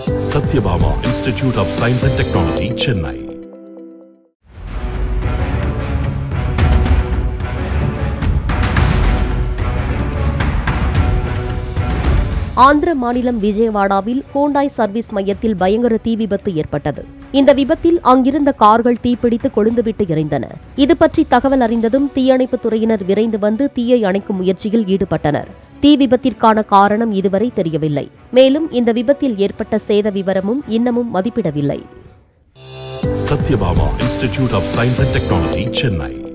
Satyabama Institute of Science and Technology, Chennai. Andhra மாநிலம் விஜயவாடாவில் Hyundai service மையத்தில் பயங்கர தீ விபத்து ஏற்பட்டது இந்த விபத்தில் அங்கிருந்த கார்கள் தீப்பிடித்து கொழுந்துவிட்டு எரிந்தன இது பற்றி தகவல் அறிந்ததும் தீயணைப்புத் துறையினர் விரைந்து வந்து தீயை அணைக்கும் முயற்சியில் ஈடுபட்டனர் தீ விபத்திற்கான காரணம் இதுவரை தெரியவில்லை மேலும் இந்த விபத்தில் ஏற்பட்ட சேத விவரமும் இன்னமும் மதிப்பிடவில்லை Satyabama Institute of Science and Technology, Chennai.